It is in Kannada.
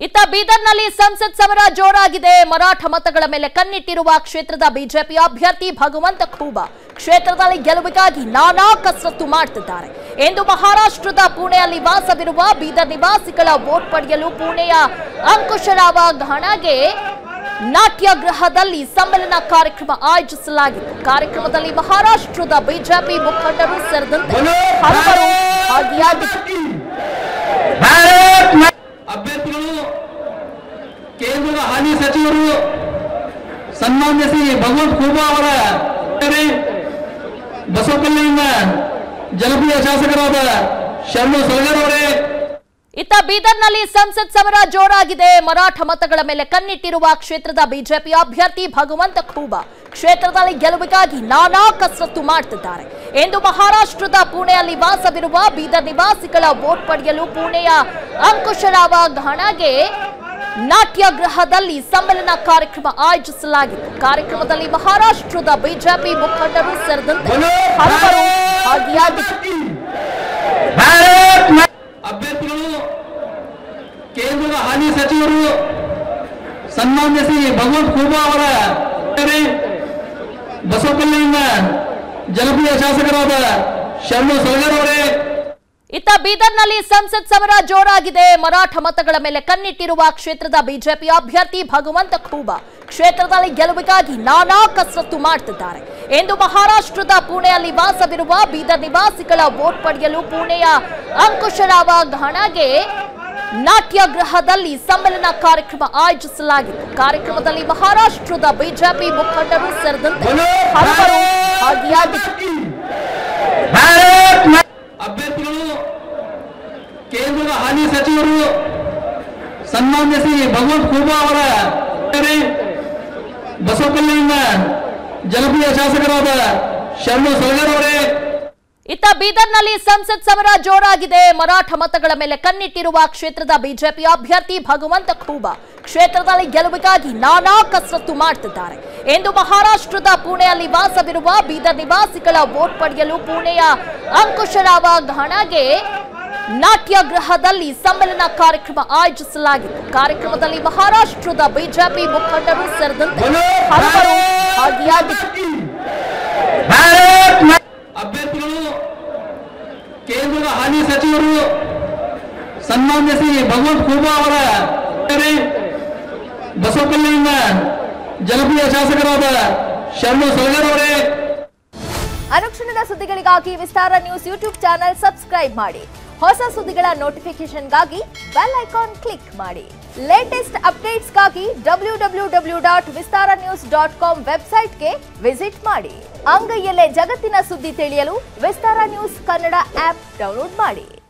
ಇತ್ತ ಬೀದರ್ನಲ್ಲಿ ಸಂಸತ್ ಸಮರ ಜೋರಾಗಿದೆ ಮರಾಠ ಮತಗಳ ಮೇಲೆ ಕಣ್ಣಿಟ್ಟಿರುವ ಕ್ಷೇತ್ರದ ಬಿಜೆಪಿ ಅಭ್ಯರ್ಥಿ ಭಗವಂತ ಖೂಬಾ ಕ್ಷೇತ್ರದಲ್ಲಿ ಗೆಲುವಿಗಾಗಿ ನಾನಾ ಕಸರತ್ತು ಮಾಡ್ತಿದ್ದಾರೆ ಎಂದು ಮಹಾರಾಷ್ಟ್ರದ ಪುಣೆಯಲ್ಲಿ ವಾಸವಿರುವ ಬೀದರ್ ನಿವಾಸಿಗಳ ವೋಟ್ ಪಡೆಯಲು ಪುಣೆಯ ಅಂಕುಶರಾವ ಘಾಣಗೆ ನಾಟ್ಯಗೃಹದಲ್ಲಿ ಸಮ್ಮೇಳನ ಕಾರ್ಯಕ್ರಮ ಆಯೋಜಿಸಲಾಗಿತ್ತು ಕಾರ್ಯಕ್ರಮದಲ್ಲಿ ಮಹಾರಾಷ್ಟ್ರದ ಬಿಜೆಪಿ ಮುಖಂಡರು ಸೇರಿದಂತೆ ಹಲವರು ಭಾಗಿಯಾಗಿದ್ದರು ಭಾರತ್ ಮಾ- ಅಭ್ಯರ್ಥಿಗಳು ಕೇಂದ್ರದ ಹಾಲಿ ಸಚಿವರು ಸನ್ಮಾನ್ಯ ಶ್ರೀ ಭಗವಂತ್ ಖೂಬಾ ಅವರ ಬಸವ ಕಲ್ಯಾಣ ಜನಪ್ರಿಯ ಶಾಸಕರಾದ ಶರಣು ಸಲಗರ್ ಅವರೇ ಇತ್ತ ಬೀದರ್ನಲ್ಲಿ ಸಂಸತ್ ಸಮರ ಜೋರಾಗಿದೆ ಮರಾಠ ಮತಗಳ ಮೇಲೆ ಕಣ್ಣಿಟ್ಟಿರುವ ಕ್ಷೇತ್ರದ ಬಿಜೆಪಿ ಅಭ್ಯರ್ಥಿ ಭಗವಂತ ಖೂಬಾ ಕ್ಷೇತ್ರದಲ್ಲಿ ಗೆಲುವಿಗಾಗಿ ನಾನಾ ಕಸರತ್ತು ಮಾಡ್ತಿದ್ದಾರೆ ಎಂದು ಮಹಾರಾಷ್ಟ್ರದ ಪುಣೆಯಲ್ಲಿ ವಾಸವಿರುವ ಬೀದರ್ ನಿವಾಸಿಗಳ ವೋಟ್ ಪಡೆಯಲು ಪುಣೆಯ ಅಂಕುಶರಾವ ಘಾಣಗೆ ನಾಟ್ಯಗೃಹದಲ್ಲಿ ಸಮ್ಮೇಳನ ಕಾರ್ಯಕ್ರಮ ಆಯೋಜಿಸಲಾಗಿತ್ತು ಕಾರ್ಯಕ್ರಮದಲ್ಲಿ ಮಹಾರಾಷ್ಟ್ರದ ಬಿಜೆಪಿ ಮುಖಂಡರು ಸೇರಿದಂತೆ ಹಲವರು ಭಾಗಿಯಾಗಿದ್ದರು ಭಾರತ್ ಮಾ- ಅಭ್ಯರ್ಥಿಗಳು ಕೇಂದ್ರದ ಹಾಲಿ ಸಚಿವರು ಸನ್ಮಾನ್ಯ ಶ್ರೀ ಭಗವಂತ್ ಖೂಬಾ ಅವರ ಬಸವ ಕಲ್ಯಾಣ ಜನಪ್ರಿಯ ಶಾಸಕರಾದ ಶರಣು ಸಲಗರ್ ಅವರೇ ಇತ್ತ ಬೀದರ್ನಲ್ಲಿ ಸಂಸತ್ ಸಮರ ಜೋರಾಗಿದೆ ಮರಾಠ ಮತಗಳ ಮೇಲೆ ಕಣ್ಣಿಟ್ಟಿರುವ ಕ್ಷೇತ್ರದ ಬಿಜೆಪಿ ಅಭ್ಯರ್ಥಿ ಭಗವಂತ ಖೂಬಾ ಕ್ಷೇತ್ರದಲ್ಲಿ ಗೆಲುವಿಗಾಗಿ ನಾನಾ ಕಸರತ್ತು ಮಾಡ್ತಿದ್ದಾರೆ ಎಂದು ಮಹಾರಾಷ್ಟ್ರದ ಪುಣೆಯಲ್ಲಿ ವಾಸವಿರುವ ಬೀದರ್ ನಿವಾಸಿಗಳ ವೋಟ್ ಪಡೆಯಲು ಪುಣೆಯ ಅಂಕುಶರಾವ ಘಾಣಗೆ ನಾಟ್ಯಗೃಹದಲ್ಲಿ ಸಮ್ಮೇಳನ ಕಾರ್ಯಕ್ರಮ ಆಯೋಜಿಸಲಾಗಿತ್ತು ಕಾರ್ಯಕ್ರಮದಲ್ಲಿ ಮಹಾರಾಷ್ಟ್ರದ ಬಿಜೆಪಿ ಮುಖಂಡರು ಸೇರಿದಂತೆ ಹಲವರು ಭಾಗಿಯಾಗಿದ್ದರು ಭಾರತ್ ಮಾ- ಅಭ್ಯರ್ಥಿಗಳು ಕೇಂದ್ರದ ಹಾಲಿ ಸಚಿವರು ಸನ್ಮಾನ್ಯ ಶ್ರೀ ಭಗವಂತ್ ಖೂಬಾ ಅವರ ಬಸವ ಕಲ್ಯಾಣ ಜನಪ್ರಿಯ ಶಾಸಕರಾದ ಶರಣು ಸಲಗರ್ ಅವರೇ ಇತ್ತ ಬೀದರ್ನಲ್ಲಿ ಸಂಸತ್ ಸಮರ ಜೋರಾಗಿದೆ ಮರಾಠ ಮತಗಳ ಮೇಲೆ ಕಣ್ಣಿಟ್ಟಿರುವ ಕ್ಷೇತ್ರದ ಬಿಜೆಪಿ ಅಭ್ಯರ್ಥಿ ಭಗವಂತ ಖೂಬಾ ಕ್ಷೇತ್ರದಲ್ಲಿ ಗೆಲುವಿಗಾಗಿ ನಾನಾ ಕಸರತ್ತು ಮಾಡ್ತಿದ್ದಾರೆ ಎಂದು ಮಹಾರಾಷ್ಟ್ರದ ಪುಣೆಯಲ್ಲಿ ವಾಸವಿರುವ ಬೀದರ್ ನಿವಾಸಿಗಳ ವೋಟ್ ಪಡೆಯಲು ಪುಣೆಯ ಅಂಕುಶರಾವ ಘಾಣಗೆ ನಾಟ್ಯಗೃಹದಲ್ಲಿ ಸಮ್ಮೇಳನ ಕಾರ್ಯಕ್ರಮ ಆಯೋಜಿಸಲಾಗಿತ್ತು ಕಾರ್ಯಕ್ರಮದಲ್ಲಿ ಮಹಾರಾಷ್ಟ್ರದ ಬಿಜೆಪಿ ಮುಖಂಡರು ಸೇರಿದಂತೆ ಹಲವರು ಭಾಗಿಯಾಗಿದ್ದರು ಭಾರತ್ ಮಾ- ಅಭ್ಯರ್ಥಿಗಳು ಕೇಂದ್ರದ ಹಾಲಿ ಸಚಿವರು ಸನ್ಮಾನ್ಯ ಶ್ರೀ ಭಗವಂತ್ ಖೂಬಾ ಅವರ ಬಸವ ಕಲ್ಯಾಣ ಜನಪ್ರಿಯ ಶಾಸಕರಾದ ಶರಣು ಸಲಗರ್ ಅವರೇ ಅನುಕ್ಷಣದ ಸುದ್ದಿಗಳಿಗಾಗಿ Vistara news YouTube channel subscribe ಮಾಡಿ ಹೊಸ ಸುದ್ದಿಗಳ ನೋಟಿಫಿಕೇಶನ್ಗಾಗಿ ಬೆಲ್ ಐಕಾನ್ ಕ್ಲಿಕ್ ಮಾಡಿ ಲೇಟೆಸ್ಟ್ ಅಪ್ಡೇಟ್ಸ್ಗಾಗಿ W W W dot Vistara news dot com ವೆಬ್ಸೈಟ್ಗೆ ವಿಸಿಟ್ ಮಾಡಿ ಅಂಗೈಯಲ್ಲೇ ಜಗತ್ತಿನ ಸುದ್ದಿ ತಿಳಿಯಲು Vistara news Kannada app download ಮಾಡಿ